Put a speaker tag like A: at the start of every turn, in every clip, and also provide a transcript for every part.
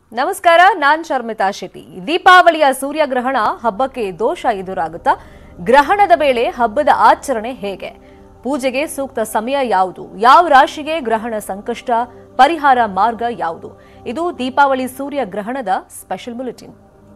A: ನಮಸ್ಕಾರ ನಾನ್ ಶರ್ಮಿತಾ ಶೆಟ್ಟಿ ದೀಪಾವಳಿಯ ಸೂರ್ಯಗ್ರಹಣ ಹಬ್ಬಕ್ಕೆ ದೋಷ ಎದುರಾಗುತ್ತಾ ಗ್ರಹಣದ ವೇಳೆ ಹಬ್ಬದ ಆಚರಣೆ ಹೇಗೆ ಪೂಜೆಗೆ ಸೂಕ್ತ ಸಮಯ ಯಾವುದು ಯಾವ ರಾಶಿಗೆ ಗ್ರಹಣ ಸಂಕಷ್ಟ ಪರಿಹಾರ ಮಾರ್ಗ ಯಾವುದು ಇದು ದೀಪಾವಳಿ ಸೂರ್ಯ ಗ್ರಹಣದ ಸ್ಪೆಷಲ್ ಬುಲೆಟಿನ್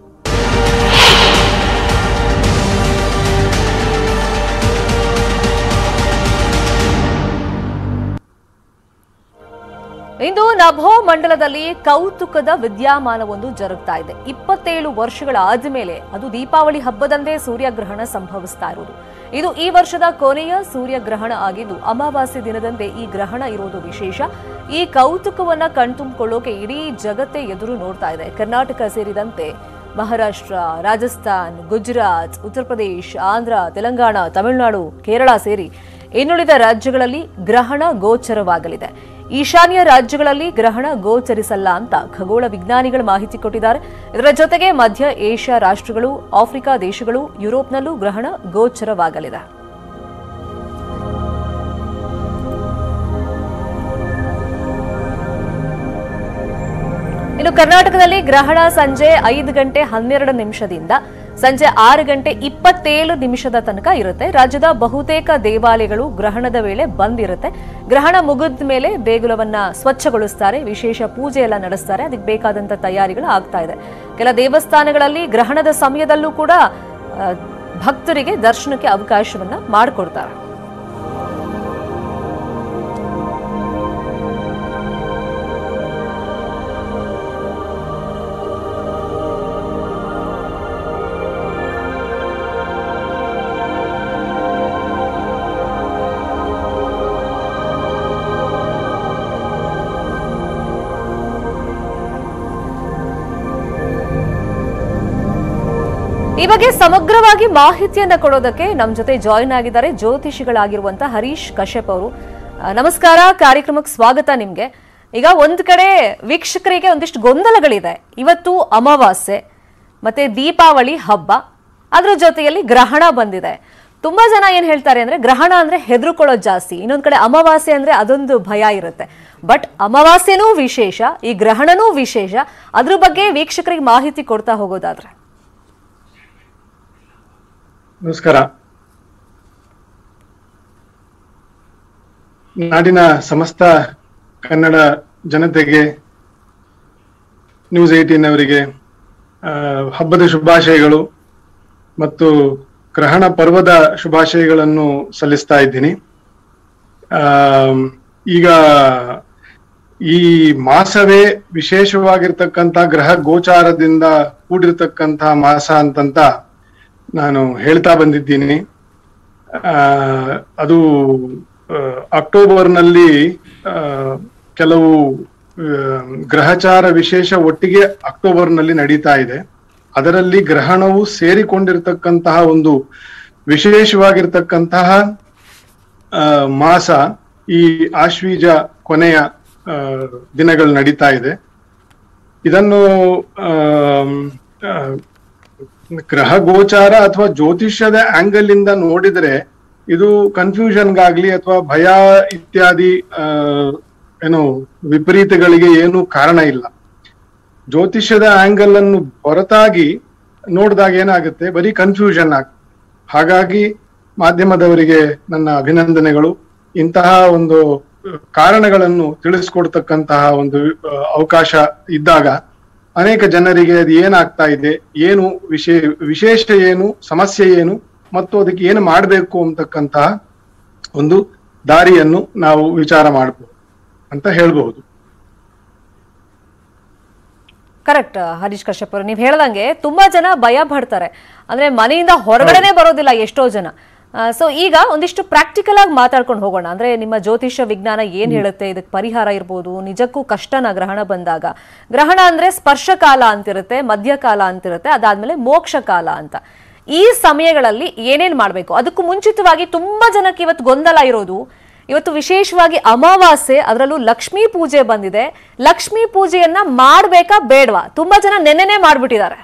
A: ಇಂದು ನಭೋ ಮಂಡಲದಲ್ಲಿ ಕೌತುಕದ ವಿದ್ಯಮಾನವೊಂದು ಜರುಗ್ತಾ ಇದೆ ಇಪ್ಪತ್ತೇಳು ವರ್ಷಗಳ ಆದ್ಮೇಲೆ ಅದು ದೀಪಾವಳಿ ಹಬ್ಬದಂದೇ ಸೂರ್ಯಗ್ರಹಣ ಸಂಭವಿಸ್ತಾ ಇರುವುದು ಇದು ಈ ವರ್ಷದ ಕೊನೆಯ ಸೂರ್ಯಗ್ರಹಣ ಆಗಿದ್ದು ಅಮಾವಾಸ್ಯೆ ದಿನದಂದೇ ಈ ಗ್ರಹಣ ಇರೋದು ವಿಶೇಷ ಈ ಕೌತುಕವನ್ನ ಕಣ್ತುಂಬಿಕೊಳ್ಳೋಕೆ ಇಡೀ ಜಗತ್ತೇ ಎದುರು ನೋಡ್ತಾ ಇದೆ ಕರ್ನಾಟಕ ಸೇರಿದಂತೆ ಮಹಾರಾಷ್ಟ್ರ ರಾಜಸ್ಥಾನ್ ಗುಜರಾತ್ ಉತ್ತರ ಪ್ರದೇಶ್ ಆಂಧ್ರ ತೆಲಂಗಾಣ ತಮಿಳುನಾಡು ಕೇರಳ ಸೇರಿ ಇನ್ನುಳಿದ ರಾಜ್ಯಗಳಲ್ಲಿ ಗ್ರಹಣ ಗೋಚರವಾಗಲಿದೆ ಈಶಾನ್ಯ ರಾಜ್ಯಗಳಲ್ಲಿ ಗ್ರಹಣ ಗೋಚರಿಸಲ್ಲ ಅಂತ ಖಗೋಳ ವಿಜ್ಞಾನಿಗಳು ಮಾಹಿತಿ ಕೊಟ್ಟಿದ್ದಾರೆ ಇದರ ಜೊತೆಗೆ ಮಧ್ಯ ಏಷ್ಯಾ ರಾಷ್ಟ್ರಗಳು ಆಫ್ರಿಕಾ ದೇಶಗಳು ಯುರೋಪ್ನಲ್ಲೂ ಗ್ರಹಣ ಗೋಚರವಾಗಲಿದೆ ಇನ್ನು ಕರ್ನಾಟಕದಲ್ಲಿ ಗ್ರಹಣ ಸಂಜೆ ಐದು ಗಂಟೆ ಹನ್ನೆರಡು ನಿಮಿಷದಿಂದ ಸಂಜೆ ಆರು ಗಂಟೆ ಇಪ್ಪತ್ತೇಳು ನಿಮಿಷದ ತನಕ ಇರುತ್ತೆ ರಾಜ್ಯದ ಬಹುತೇಕ ದೇವಾಲಯಗಳು ಗ್ರಹಣದ ವೇಳೆ ಬಂದ್ ಇರುತ್ತೆ ಗ್ರಹಣ ಮುಗಿದ ಮೇಲೆ ದೇಗುಲವನ್ನ ಸ್ವಚ್ಛಗೊಳಿಸ್ತಾರೆ ವಿಶೇಷ ಪೂಜೆ ಎಲ್ಲ ನಡೆಸ್ತಾರೆ ಅದಕ್ಕೆ ಬೇಕಾದಂತ ತಯಾರಿಗಳು ಆಗ್ತಾ ಇದೆ ಕೆಲ ದೇವಸ್ಥಾನಗಳಲ್ಲಿ ಗ್ರಹಣದ ಸಮಯದಲ್ಲೂ ಕೂಡ ಆ, ಭಕ್ತರಿಗೆ ದರ್ಶನಕ್ಕೆ ಅವಕಾಶವನ್ನ ಮಾಡಿಕೊಡ್ತಾರೆ ಈ ಬಗ್ಗೆ ಸಮಗ್ರವಾಗಿ ಮಾಹಿತಿಯನ್ನ ಕೊಡೋದಕ್ಕೆ ನಮ್ಮ ಜೊತೆ ಜಾಯಿನ್ ಆಗಿದ್ದಾರೆ ಜ್ಯೋತಿಷಿಗಳಾಗಿರುವಂತಹ ಹರೀಶ್ ಕಶ್ಯಪ್ ಅವರು ಆ, ನಮಸ್ಕಾರ ಕಾರ್ಯಕ್ರಮಕ್ಕೆ ಸ್ವಾಗತ ನಿಮ್ಗೆ ಈಗ ಒಂದ್ ಕಡೆ ವೀಕ್ಷಕರಿಗೆ ಒಂದಿಷ್ಟು ಗೊಂದಲಗಳಿದೆ ಇವತ್ತು ಅಮಾವಾಸ್ಯೆ ಮತ್ತೆ ದೀಪಾವಳಿ ಹಬ್ಬ ಅದ್ರ ಜೊತೆಯಲ್ಲಿ ಗ್ರಹಣ ಬಂದಿದೆ ತುಂಬಾ ಜನ ಏನ್ ಹೇಳ್ತಾರೆ ಅಂದ್ರೆ ಗ್ರಹಣ ಅಂದ್ರೆ ಹೆದರ್ಕೊಳ್ಳೋದು ಜಾಸ್ತಿ ಇನ್ನೊಂದ್ ಕಡೆ ಅಮಾವಾಸ್ಯೆ ಅಂದ್ರೆ ಅದೊಂದು ಭಯ ಇರುತ್ತೆ ಬಟ್ ಅಮಾವಾಸ್ಯೆನೂ ವಿಶೇಷ ಈ ಗ್ರಹಣನೂ ವಿಶೇಷ ಅದ್ರ ಬಗ್ಗೆ ವೀಕ್ಷಕರಿಗೆ ಮಾಹಿತಿ ಕೊಡ್ತಾ ಹೋಗೋದಾದ್ರೆ
B: ನಮಸ್ಕಾರ ನಾಡಿನ ಸಮಸ್ತ ಕನ್ನಡ ಜನತೆಗೆ ನ್ಯೂಸ್ ಏಟೀನ್ ಅವರಿಗೆ ಆ, ಹಬ್ಬದ ಶುಭಾಶಯಗಳು ಮತ್ತು ಗ್ರಹಣ ಪರ್ವದ ಶುಭಾಶಯಗಳನ್ನು ಸಲ್ಲಿಸ್ತಾ ಇದ್ದೀನಿ ಆಮ್, ಈಗ ಈ ಮಾಸವೇ ವಿಶೇಷವಾಗಿರ್ತಕ್ಕಂಥ ಗ್ರಹ ಗೋಚಾರದಿಂದ ಕೂಡಿರ್ತಕ್ಕಂಥ ಮಾಸ ಅಂತಂತ ನಾನು ಹೇಳ್ತಾ ಬಂದಿದ್ದೀನಿ ಆ, ಅದು ಆ, ಅಕ್ಟೋಬರ್ನಲ್ಲಿ ಆ, ಕೆಲವು ಆ, ಗ್ರಹಚಾರ ವಿಶೇಷ ಒಟ್ಟಿಗೆ ಅಕ್ಟೋಬರ್ನಲ್ಲಿ ನಡೀತಾ ಇದೆ ಅದರಲ್ಲಿ ಗ್ರಹಣವು ಸೇರಿಕೊಂಡಿರ್ತಕ್ಕಂತಹ ಒಂದು ವಿಶೇಷವಾಗಿರ್ತಕ್ಕಂತಹ ಆ, ಮಾಸ ಈ ಆಶ್ವೀಜ ಕೊನೆಯ ಆ, ದಿನಗಳು ನಡೀತಾ ಇದೆ ಇದನ್ನು ಆಮ್, ಆ, ಗ್ರಹ ಗೋಚಾರ ಅಥವಾ ಜ್ಯೋತಿಷ್ಯದ ಆಂಗಲ್ ಇಂದ ನೋಡಿದ್ರೆ ಇದು ಕನ್ಫ್ಯೂಷನ್ಗಾಗ್ಲಿ ಅಥವಾ ಭಯ ಇತ್ಯಾದಿ ಆ, ಏನು ವಿಪರೀತಗಳಿಗೆ ಏನು ಕಾರಣ ಇಲ್ಲ ಜ್ಯೋತಿಷ್ಯದ ಆಂಗಲ್ ಅನ್ನು ಹೊರತಾಗಿ ನೋಡಿದಾಗ ಏನಾಗುತ್ತೆ ಬರೀ ಕನ್ಫ್ಯೂಷನ್ ಆಗ ಹಾಗಾಗಿ ಮಾಧ್ಯಮದವರಿಗೆ ನನ್ನ ಅಭಿನಂದನೆಗಳು ಇಂತಹ ಒಂದು ಕಾರಣಗಳನ್ನು ತಿಳಿಸ್ಕೊಡ್ತಕ್ಕಂತಹ ಒಂದು ಆ, ಅವಕಾಶ ಇದ್ದಾಗ ಅನೇಕ ಜನರಿಗೆ ಅದು ಏನಾಗ್ತಾ ಇದೆ ಏನು ವಿಶೇ ವಿಶೇಷ ಏನು ಸಮಸ್ಯೆ ಏನು ಮತ್ತು ಅದಕ್ಕೆ ಏನು ಮಾಡಬೇಕು ಅಂತಕ್ಕಂತಹ ಒಂದು ದಾರಿಯನ್ನು ನಾವು ವಿಚಾರ ಮಾಡಬಹುದು ಅಂತ ಹೇಳ್ಬಹುದು
A: ಕರೆಕ್ಟ್ ಹರೀಶ್ ಕಶ್ಯಪ್ ಅವರು ನೀವು ಹೇಳ್ದಂಗೆ ತುಂಬಾ ಜನ ಭಯ ಪಡ್ತಾರೆ ಅಂದ್ರೆ ಮನೆಯಿಂದ ಹೊರಗಡೆನೆ ಬರೋದಿಲ್ಲ ಎಷ್ಟೋ ಜನ ಸೊ ಈಗ ಒಂದಿಷ್ಟು ಪ್ರಾಕ್ಟಿಕಲ್ ಆಗಿ ಮಾತಾಡ್ಕೊಂಡು ಹೋಗೋಣ ಅಂದ್ರೆ ನಿಮ್ಮ ಜ್ಯೋತಿಷ್ಯ ವಿಜ್ಞಾನ ಏನ್ ಹೇಳುತ್ತೆ ಇದಕ್ಕೆ ಪರಿಹಾರ ಇರ್ಬೋದು ನಿಜಕ್ಕೂ ಕಷ್ಟನ ಗ್ರಹಣ ಬಂದಾಗ ಗ್ರಹಣ ಅಂದ್ರೆ ಸ್ಪರ್ಶ ಕಾಲ ಅಂತಿರುತ್ತೆ ಮಧ್ಯಕಾಲ ಅಂತಿರುತ್ತೆ ಅದಾದ್ಮೇಲೆ ಮೋಕ್ಷ ಕಾಲ ಅಂತ ಈ ಸಮಯಗಳಲ್ಲಿ ಏನೇನ್ ಮಾಡ್ಬೇಕು ಅದಕ್ಕೂ ಮುಂಚಿತವಾಗಿ ತುಂಬಾ ಜನಕ್ಕೆ ಇವತ್ತು ಗೊಂದಲ ಇರೋದು ಇವತ್ತು ವಿಶೇಷವಾಗಿ ಅಮಾವಾಸ್ಯೆ ಅದರಲ್ಲೂ ಲಕ್ಷ್ಮೀ ಪೂಜೆ ಬಂದಿದೆ ಲಕ್ಷ್ಮೀ ಪೂಜೆಯನ್ನ ಮಾಡ್ಬೇಕಾ ಬೇಡವಾ ತುಂಬಾ ಜನ ನೆನ್ನೆನೆ ಮಾಡ್ಬಿಟ್ಟಿದ್ದಾರೆ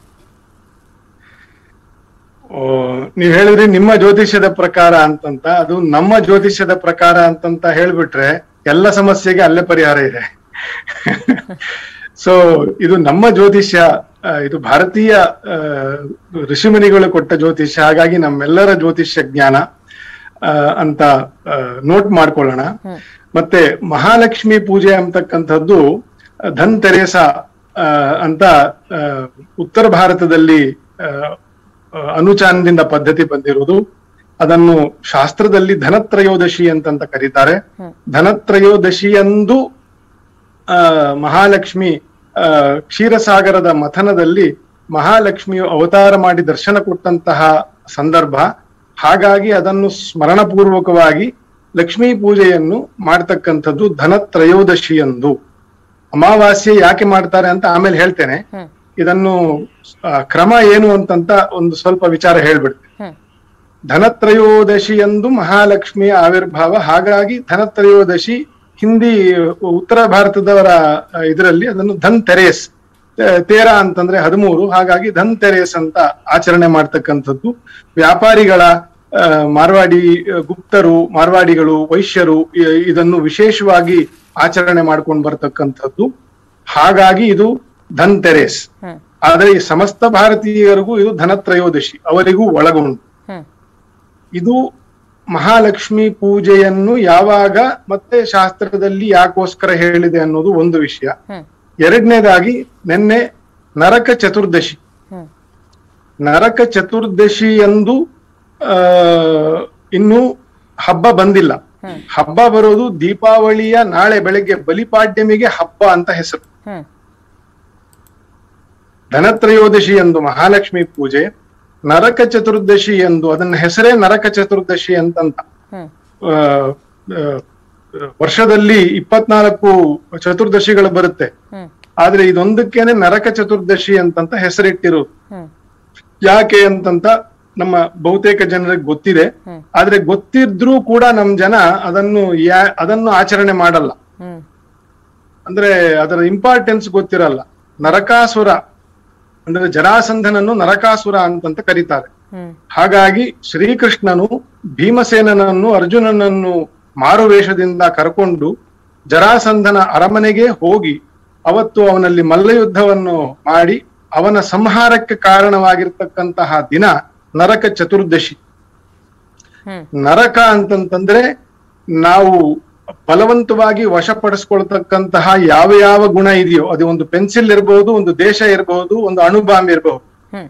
B: ಓ, ನೀವ್ ಹೇಳಿದ್ರಿ ನಿಮ್ಮ ಜ್ಯೋತಿಷ್ಯದ ಪ್ರಕಾರ ಅಂತಂತ ಅದು ನಮ್ಮ ಜ್ಯೋತಿಷ್ಯದ ಪ್ರಕಾರ ಅಂತಂತ ಹೇಳ್ಬಿಟ್ರೆ ಎಲ್ಲ ಸಮಸ್ಯೆಗೆ ಅಲ್ಲೇ ಪರಿಹಾರ ಇದೆ ಸೊ ಇದು ನಮ್ಮ ಜ್ಯೋತಿಷ್ಯ ಆ, ಇದು ಭಾರತೀಯ ಆ, ಋಷಿಮುನಿಗಳು ಕೊಟ್ಟ ಜ್ಯೋತಿಷ್ಯ ಹಾಗಾಗಿ ನಮ್ಮೆಲ್ಲರ ಜ್ಯೋತಿಷ್ಯ ಜ್ಞಾನ ಆ, ಅಂತ ನೋಟ್ ಮಾಡ್ಕೊಳ್ಳೋಣ ಮತ್ತೆ ಮಹಾಲಕ್ಷ್ಮಿ ಪೂಜೆ ಅಂತಕ್ಕಂಥದ್ದು ಧನ್ ತೆರೇಸ ಆ, ಅಂತ ಆ, ಉತ್ತರ ಭಾರತದಲ್ಲಿ ಆ, ಆ, ಅನುಚಾನದಿಂದ ಪದ್ಧತಿ ಬಂದಿರುವುದು ಅದನ್ನು ಶಾಸ್ತ್ರದಲ್ಲಿ ಧನತ್ರಯೋದಶಿ ಅಂತಂತ ಕರೀತಾರೆ ಧನತ್ರಯೋದಶಿಯಂದು ಆ, ಮಹಾಲಕ್ಷ್ಮಿ ಆ, ಕ್ಷೀರಸಾಗರದ ಮಥನದಲ್ಲಿ ಮಹಾಲಕ್ಷ್ಮಿಯು ಅವತಾರ ಮಾಡಿ ದರ್ಶನ ಕೊಟ್ಟಂತಹ ಸಂದರ್ಭ ಹಾಗಾಗಿ ಅದನ್ನು ಸ್ಮರಣಪೂರ್ವಕವಾಗಿ ಲಕ್ಷ್ಮೀ ಪೂಜೆಯನ್ನು ಮಾಡ್ತಕ್ಕಂಥದ್ದು ಧನತ್ರಯೋದಶಿಯಂದು ಅಮಾವಾಸ್ಯೆ ಯಾಕೆ ಮಾಡ್ತಾರೆ ಅಂತ ಆಮೇಲೆ ಹೇಳ್ತೇನೆ
A: ಹ್ಮ್
B: ಇದನ್ನು ಆ, ಕ್ರಮ ಏನು ಅಂತಂತ ಒಂದು ಸ್ವಲ್ಪ ವಿಚಾರ ಹೇಳ್ಬಿಡ್ತೇನೆ
A: ಹ್ಮ್
B: ಧನತ್ರಯೋದಶಿಯಂದು ಮಹಾಲಕ್ಷ್ಮಿಯ ಆವಿರ್ಭಾವ ಹಾಗಾಗಿ ಧನತ್ರಯೋದಶಿ ಹಿಂದಿ ಉತ್ತರ ಭಾರತದವರ ಇದರಲ್ಲಿ ಅದನ್ನು ಧನ್ ತೆರೇಸ್ ತೆ- ತೇರ ಅಂತಂದ್ರೆ ಹದಿಮೂರು ಹಾಗಾಗಿ ಧನ್ ತೆರೇಸ್ ಅಂತ ಆಚರಣೆ ಮಾಡ್ತಕ್ಕಂಥದ್ದು ವ್ಯಾಪಾರಿಗಳ ಆ, ಮಾರ್ವಾಡಿ ಆ, ಗುಪ್ತರು ಮಾರ್ವಾಡಿಗಳು ವೈಶ್ಯರು ಇ- ಇದನ್ನು ವಿಶೇಷವಾಗಿ ಆಚರಣೆ ಮಾಡ್ಕೊಂಡು ಬರ್ತಕ್ಕಂಥದ್ದು ಹಾಗಾಗಿ ಇದು ಧನ್ ತೆರೇಸ್
A: ಹ್ಮ್
B: ಆದರೆ ಈ ಸಮಸ್ತ ಭಾರತೀಯರಿಗೂ ಇದು ಧನತ್ರಯೋದಶಿ ಅವರಿಗೂ ಒಳಗೊಂಡು
A: ಹ್ಮ್
B: ಇದು ಮಹಾಲಕ್ಷ್ಮಿ ಪೂಜೆಯನ್ನು ಯಾವಾಗ ಮತ್ತೆ ಶಾಸ್ತ್ರದಲ್ಲಿ ಯಾಕೋಸ್ಕರ ಹೇಳಿದೆ ಅನ್ನೋದು ಒಂದು ವಿಷಯ
A: ಹ್ಮ್
B: ಎರಡನೇದಾಗಿ ನಿನ್ನೆ ನರಕ ಚತುರ್ದಶಿ
A: ಹ್ಮ್
B: ನರಕ ಚತುರ್ದಶಿ ಎಂದು ಆ ಇನ್ನು ಹಬ್ಬ ಬಂದಿಲ್ಲ
A: ಹ್ಮ್.
B: ಹಬ್ಬ ಬರೋದು ದೀಪಾವಳಿಯ ನಾಳೆ ಬೆಳಗ್ಗೆ ಬಲಿಪಾಡ್ಯಮಿಗೆ ಹಬ್ಬ ಅಂತ ಹೆಸರು
A: ಹ್ಮ್
B: ಧನತ್ರಯೋದಶಿ ಎಂದು ಮಹಾಲಕ್ಷ್ಮಿ ಪೂಜೆ ನರಕ ಚತುರ್ದಶಿ ಎಂದು ಅದನ್ನ ಹೆಸರೇ ನರಕ ಚತುರ್ದಶಿ ಅಂತಂತ
A: ಹ್ಮ್
B: ಆ, ಆ, ವರ್ಷದಲ್ಲಿ ಇಪ್ಪತ್ನಾಲ್ಕು ಚತುರ್ದಶಿಗಳು ಬರುತ್ತೆ
A: ಹ್ಮ್
B: ಆದ್ರೆ ಇದೊಂದಕ್ಕೇನೆ ನರಕ ಚತುರ್ದಶಿ ಅಂತಂತ ಹೆಸರಿಟ್ಟಿರೋದು
A: ಹ್ಮ್
B: ಯಾಕೆ ಅಂತಂತ ನಮ್ಮ ಬಹುತೇಕ ಜನರಿಗೆ ಗೊತ್ತಿದೆ
A: ಹ್ಮ್.
B: ಆದ್ರೆ ಗೊತ್ತಿದ್ರೂ ಕೂಡ ನಮ್ ಜನ ಅದನ್ನು ಯಾ ಅದನ್ನು ಆಚರಣೆ ಮಾಡಲ್ಲ
A: ಹ್ಮ್
B: ಅಂದ್ರೆ ಅದರ ಇಂಪಾರ್ಟೆನ್ಸ್ ಗೊತ್ತಿರಲ್ಲ ನರಕಾಸುರ ಅಂದ್ರೆ ಜರಾಸಂಧನನ್ನು ನರಕಾಸುರ ಅಂತಂತ ಕರೀತಾರೆ
A: ಹ್ಮ್
B: ಹಾಗಾಗಿ ಶ್ರೀಕೃಷ್ಣನು ಭೀಮಸೇನನನ್ನು ಅರ್ಜುನನನ್ನು ಮಾರುವೇಷದಿಂದ ಕರ್ಕೊಂಡು ಜರಾಸಂಧನ ಅರಮನೆಗೆ ಹೋಗಿ ಅವತ್ತು ಅವನಲ್ಲಿ ಮಲ್ಲಯುದ್ಧವನ್ನು ಮಾಡಿ ಅವನ ಸಂಹಾರಕ್ಕೆ ಕಾರಣವಾಗಿರ್ತಕ್ಕಂತಹ ದಿನ ನರಕ ಚತುರ್ದಶಿ
A: ಹ್ಮ್
B: ನರಕ ಅಂತಂತಂದ್ರೆ ನಾವು ಬಲವಂತವಾಗಿ ವಶಪಡಿಸ್ಕೊಳ್ತಕ್ಕಂತಹ ಯಾವ ಯಾವ ಗುಣ ಇದೆಯೋ ಅದು ಒಂದು ಪೆನ್ಸಿಲ್ ಇರಬಹುದು ಒಂದು ದೇಶ ಇರಬಹುದು ಒಂದು ಅಣುಬಾಂಬ್ ಇರಬಹುದು
A: ಹ್ಮ್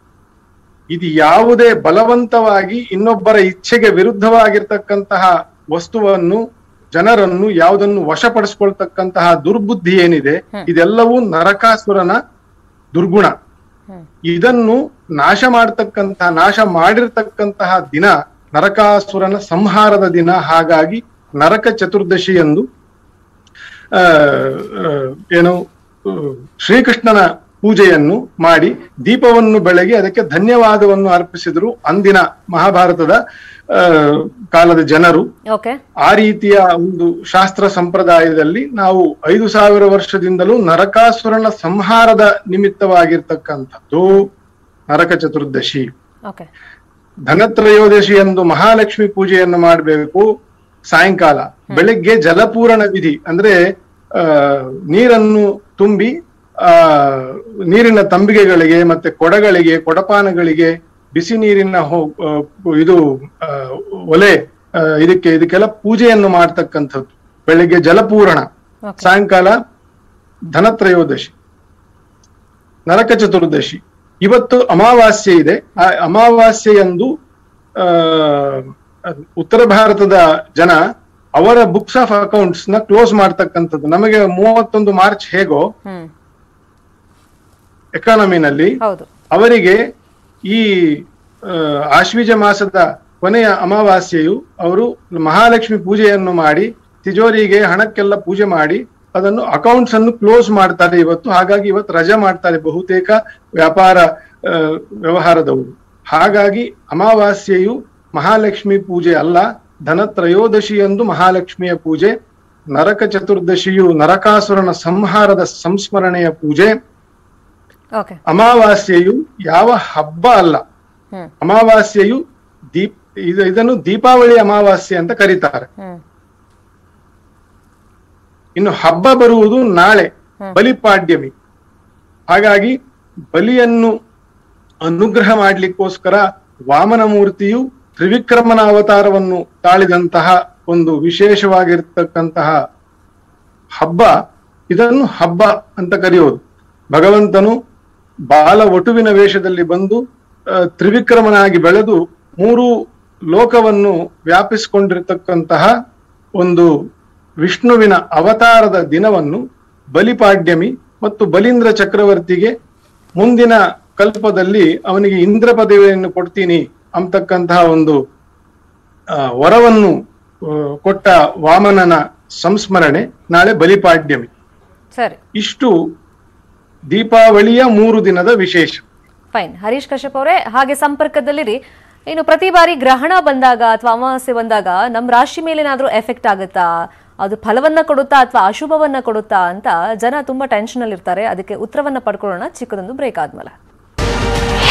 B: ಇದು ಯಾವುದೇ ಬಲವಂತವಾಗಿ ಇನ್ನೊಬ್ಬರ ಇಚ್ಛೆಗೆ ವಿರುದ್ಧವಾಗಿರ್ತಕ್ಕಂತಹ ವಸ್ತುವನ್ನು ಜನರನ್ನು ಯಾವುದನ್ನು ವಶಪಡಿಸ್ಕೊಳ್ತಕ್ಕಂತಹ ದುರ್ಬುದ್ಧಿ ಏನಿದೆ
A: ಹ್ಮ್.
B: ಇದೆಲ್ಲವೂ ನರಕಾಸುರನ ದುರ್ಗುಣ
A: ಹ್ಮ್
B: ಇದನ್ನು ನಾಶ ಮಾಡತಕ್ಕಂತಹ ನಾಶ ಮಾಡಿರ್ತಕ್ಕಂತಹ ದಿನ ನರಕಾಸುರನ ಸಂಹಾರದ ದಿನ ಹಾಗಾಗಿ ನರಕ ಚತುರ್ದಶಿ ಎಂದು ಆ, ಆ, ಏನು ಆ, ಶ್ರೀಕೃಷ್ಣನ ಪೂಜೆಯನ್ನು ಮಾಡಿ ದೀಪವನ್ನು ಬೆಳಗಿ ಅದಕ್ಕೆ ಧನ್ಯವಾದವನ್ನು ಅರ್ಪಿಸಿದರು ಅಂದಿನ ಮಹಾಭಾರತದ ಆ, ಕಾಲದ ಜನರು
A: ಓಕೆ
B: ಆ ರೀತಿಯ ಒಂದು ಶಾಸ್ತ್ರ ಸಂಪ್ರದಾಯದಲ್ಲಿ ನಾವು ಐದು ಸಾವಿರ ವರ್ಷದಿಂದಲೂ ನರಕಾಸುರನ ಸಂಹಾರದ ನಿಮಿತ್ತವಾಗಿರ್ತಕ್ಕಂಥದ್ದು ನರಕ ಚತುರ್ದಶಿ
A: ಓಕೆ
B: ಧನತ್ರಯೋದಶಿ ಎಂದು ಮಹಾಲಕ್ಷ್ಮಿ ಪೂಜೆಯನ್ನು ಮಾಡಬೇಕು ಸಾಯಂಕಾಲ ಬೆಳಗ್ಗೆ ಜಲಪೂರಣ ವಿಧಿ ಅಂದ್ರೆ ಆ ನೀರನ್ನು ತುಂಬಿ ಆ ನೀರಿನ ತಂಬಿಗೆಗಳಿಗೆ ಮತ್ತೆ ಕೊಡಗಳಿಗೆ ಕೊಡಪಾನಗಳಿಗೆ ಬಿಸಿ ನೀರಿನ ಹೋ- ಆ, ಇದು ಆ, ಒಲೆ ಆ, ಇದಕ್ಕೆ ಇದಕ್ಕೆಲ್ಲ ಪೂಜೆಯನ್ನು ಮಾಡ್ತಕ್ಕಂಥದ್ದು ಬೆಳಗ್ಗೆ ಜಲಪೂರಣ
A: ಓಕೆ
B: ಸಾಯಂಕಾಲ ಧನತ್ರಯೋದಶಿ ನರಕ ಚತುರ್ದಶಿ ಇವತ್ತು ಅಮಾವಾಸ್ಯೆ ಇದೆ ಆ ಅಮಾವಾಸ್ಯೆಯಂದು ಆ ಉತ್ತರ ಭಾರತದ ಜನ ಅವರ ಬುಕ್ಸ್ ಆಫ್ ಅಕೌಂಟ್ಸ್ ನ ಕ್ಲೋಸ್ ಮಾಡ್ತಕ್ಕಂಥದ್ದು ನಮಗೆ ಮೂವತ್ತೊಂದು ಮಾರ್ಚ್ ಹೇಗೋ
A: ಹ್ಮ್
B: ಎಕಾನಮಿನಲ್ಲಿ
A: ಹೌದು
B: ಅವರಿಗೆ ಈ ಆ, ಆಶ್ವೀಜ ಮಾಸದ ಕೊನೆಯ ಅಮಾವಾಸ್ಯೆಯು ಅವರು ಮಹಾಲಕ್ಷ್ಮಿ ಪೂಜೆಯನ್ನು ಮಾಡಿ ತಿಜೋರಿಗೆ ಹಣಕ್ಕೆಲ್ಲ ಪೂಜೆ ಮಾಡಿ ಅದನ್ನು ಅಕೌಂಟ್ಸ್ ಅನ್ನು ಕ್ಲೋಸ್ ಮಾಡ್ತಾರೆ ಇವತ್ತು ಹಾಗಾಗಿ ಇವತ್ತು ರಜೆ ಮಾಡ್ತಾರೆ ಬಹುತೇಕ ವ್ಯಾಪಾರ ಆ, ವ್ಯವಹಾರದವರು ಹಾಗಾಗಿ ಅಮಾವಾಸ್ಯೆಯು ಮಹಾಲಕ್ಷ್ಮಿ ಪೂಜೆ ಅಲ್ಲ ಧನತ್ರಯೋದಶಿಯಂದು ಮಹಾಲಕ್ಷ್ಮಿಯ ಪೂಜೆ ನರಕ ಚತುರ್ದಶಿಯು ನರಕಾಸುರನ ಸಂಹಾರದ ಸಂಸ್ಮರಣೆಯ ಪೂಜೆ
A: ಓಕೆ
B: ಅಮಾವಾಸ್ಯೆಯು ಯಾವ ಹಬ್ಬ ಅಲ್ಲ
A: ಹ್ಮ್
B: ಅಮಾವಾಸ್ಯೆಯು ದೀಪ್ ಇದು- ಇದನ್ನು ದೀಪಾವಳಿ ಅಮಾವಾಸ್ಯೆ ಅಂತ ಕರೀತಾರೆ
A: ಹ್ಮ್
B: ಇನ್ನು ಹಬ್ಬ ಬರುವುದು ನಾಳೆ ಬಲಿಪಾಡ್ಯಮಿ ಹಾಗಾಗಿ ಬಲಿಯನ್ನು ಅನುಗ್ರಹ ಮಾಡ್ಲಿಕ್ಕೋಸ್ಕರ ವಾಮನ ಮೂರ್ತಿಯು ತ್ರಿವಿಕ್ರಮನ ಅವತಾರವನ್ನು ತಾಳಿದಂತಹ ಒಂದು ವಿಶೇಷವಾಗಿರ್ತಕ್ಕಂತಹ ಹಬ್ಬ ಇದನ್ನು ಹಬ್ಬ ಅಂತ ಕರೆಯೋದು ಭಗವಂತನು ಬಾಲ ವಟುವಿನ ವೇಷದಲ್ಲಿ ಬಂದು ಆ, ತ್ರಿವಿಕ್ರಮನಾಗಿ ಬೆಳೆದು ಮೂರು ಲೋಕವನ್ನು ವ್ಯಾಪಿಸಿಕೊಂಡಿರತಕ್ಕಂತಹ ಒಂದು ವಿಷ್ಣುವಿನ ಅವತಾರದ ದಿನವನ್ನು ಬಲಿಪಾಡ್ಯಮಿ ಮತ್ತು ಬಲೀಂದ್ರ ಚಕ್ರವರ್ತಿಗೆ ಮುಂದಿನ ಕಲ್ಪದಲ್ಲಿ ಅವನಿಗೆ ಇಂದ್ರ ಪದವಿಯನ್ನು ಕೊಡ್ತೀನಿ ಅಂತಕ್ಕಂತಹ ಒಂದು ಆ, ವರವನ್ನು ಆ, ಕೊಟ್ಟ ವಾಮನನ ಸಂಸ್ಮರಣೆ ನಾಳೆ ಬಲಿಪಾಡ್ಯಮಿ
A: ಸರಿ
B: ಇಷ್ಟು ದೀಪಾವಳಿಯ ಮೂರು ದಿನದ ವಿಶೇಷ
A: ಫೈನ್ ಹರೀಶ್ ಕಶ್ಯಪ್ ಅವರೇ ಹಾಗೆ ಸಂಪರ್ಕದಲ್ಲಿರಿ ಇನ್ನು ಪ್ರತಿ ಬಾರಿ ಗ್ರಹಣ ಬಂದಾಗ ಅಥವಾ ಅಮಾವಾಸ್ಯೆ ಬಂದಾಗ ನಮ್ಮ ರಾಶಿ ಮೇಲೆ ಏನಾದ್ರೂ ಎಫೆಕ್ಟ್ ಆಗುತ್ತಾ ಅದು ಫಲವನ್ನ ಕೊಡುತ್ತಾ ಅಥವಾ ಅಶುಭವನ್ನ ಕೊಡುತ್ತಾ ಅಂತ ಜನ ತುಂಬಾ ಟೆನ್ಷನ್ ಅಲ್ಲಿ ಇರ್ತಾರೆ ಅದಕ್ಕೆ ಉತ್ತರವನ್ನ ಪಡ್ಕೊಳ್ಳೋಣ ಚಿಕ್ಕದೊಂದು ಬ್ರೇಕ್ ಆದ್ಮೇಲೆ